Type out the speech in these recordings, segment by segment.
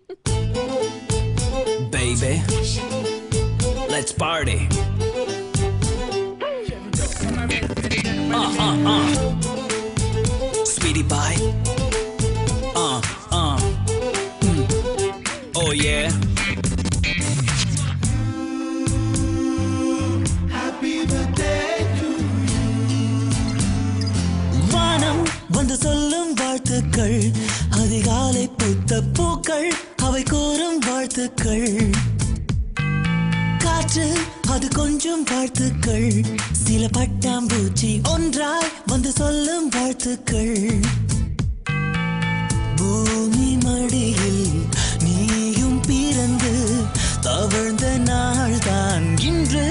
Baby, let's party. Uh, uh, uh. Sweetie pie. Uh, uh. Mm. Oh yeah. வானம் வந்து சொல்லும் வாழ்த்துக்கள் அதிகாலை பூத்த பூக்கள் அவை கூறும் வாழ்த்துக்கள் காற்று அது கொஞ்சம் வாழ்த்துக்கள் சில பட்டாம்பூச்சி ஒன்றாய் வந்து சொல்லும் வாழ்த்துக்கள் பூமி மடியில் நீயும் பிறந்து தவழ்ந்த நாள்தான் இன்று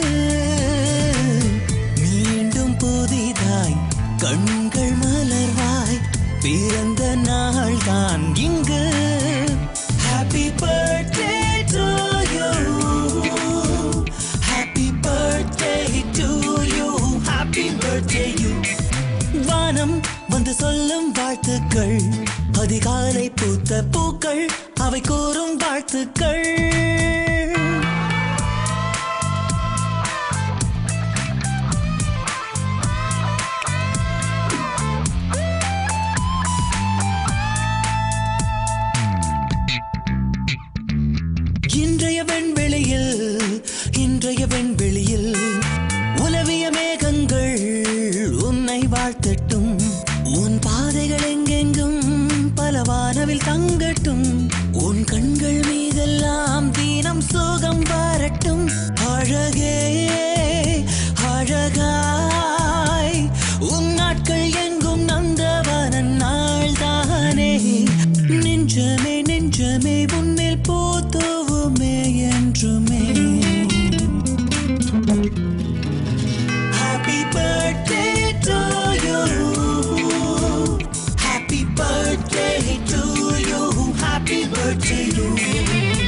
மீண்டும் புதிதாய் கண்கள் மலர்வாய் பிறந்த நாள்தான் இங்கு happy birthday to you happy birthday to you happy birthday you வானம் வந்து சொல்லும் வாழ்த்துக்கள் அதிகாலை பூத்த பூக்கள் அவை கூறும் வாழ்த்துக்கள் இன்றைய வெண்வெளியில் இன்றைய வெண்வெளியில் உலவிய மேகங்கள் உன்னை வாழ்த்தட்டும் உன் பாதைகள் எங்கெங்கும் பல வானவில் தங்கட்டும் உன் கண்கள் மீதெல்லாம் தீனம் சுகம் வரட்டும் அழகே அழகாய் உன் நாட்கள் எங்கும் நந்தவனன் நாள்தானே நெஞ்சமே நெஞ்சமே உன்மேல் போத்துவுமே என்றுமே Happy birthday to you. Happy birthday to you. Happy birthday to you.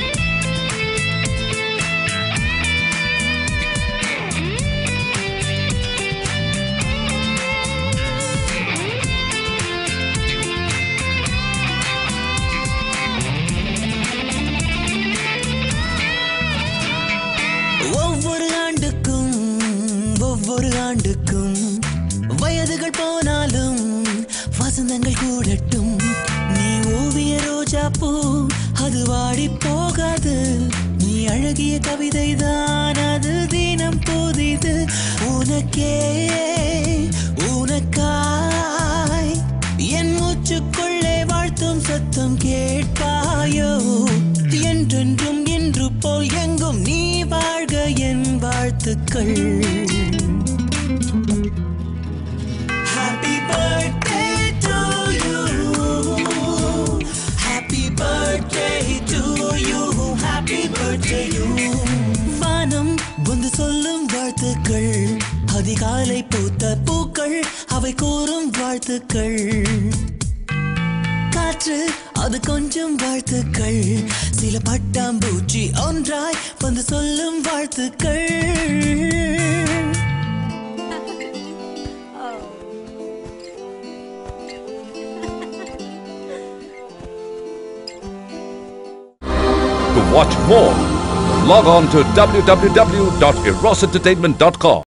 ஒவ்வொரு ஆண்டுக்கும் ஒவ்வொரு ஆண்டுக்கும் வயதுகள் போனாலும் வசந்தங்கள் கூடட்டும் நீ ஓவிய ரோஜா பூ அது வாடி போகாது நீ அழகிய கவிதை தான் அது தினம் புதிது உனக்கே உனக்காய் என் மூச்சுக்குள்ளே வாழ்த்தும் சத்தம் கேட்பாயோ என்றென்றும் இன்று போல் எங்கும் நீ வாழ்க என் வாழ்த்துக்கள் Happy birthday to you. Happy birthday to you. Happy birthday you. வானம் வந்து சொல்லும் வாழ்த்துக்கள் அதிகாலை பூத்த பூக்கள் அவை கூறும் வாழ்த்துக்கள் காற்று அது கொஞ்சம் வாழ்த்துக்கள் சில பட்டாம்பூச்சி ஒன்றாய் வந்து சொல்லும் வாழ்த்துக்கள் To watch more, log on to www.erosentertainment.com.